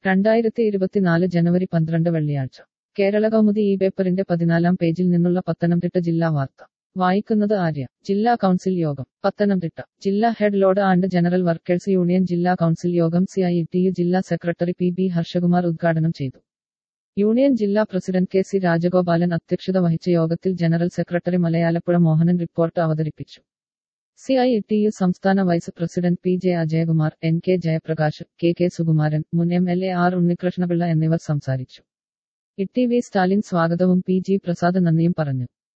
രണ്ടായിരത്തി ഇരുപത്തിനാല് ജനുവരി പന്ത്രണ്ട് വെള്ളിയാഴ്ച കേരള കൗമുദി ഈ പേപ്പറിന്റെ പതിനാലാം പേജിൽ നിന്നുള്ള പത്തനംതിട്ട ജില്ലാ വാർത്ത വായിക്കുന്നത് ആര്യ ജില്ലാ കൗൺസിൽ യോഗം പത്തനംതിട്ട ജില്ലാ head load and general workers union ജില്ലാ കൗൺസിൽ യോഗം സി ഐ ടി യു ജില്ലാ സെക്രട്ടറി പി ബി ഹർഷകുമാർ ഉദ്ഘാടനം ചെയ്തു യൂണിയൻ ജില്ലാ പ്രസിഡന്റ് കെ സി രാജഗോപാലൻ അധ്യക്ഷത വഹിച്ച യോഗത്തിൽ general secretary Malayalapuzha Mohanan report അവതരിപ്പിച്ചു സി ഐ ടി യു സംസ്ഥാന vice president P J Ajayakumar N K Jayaprakash K K Sukumaran മുൻ M L A R Unnikrishnapillai എന്നിവർ സംസാരിച്ചു ഇ ടി വി സ്റ്റാലിൻ സ്വാഗതവും പി ജി പ്രസാദ് നന്ദിയും പറഞ്ഞു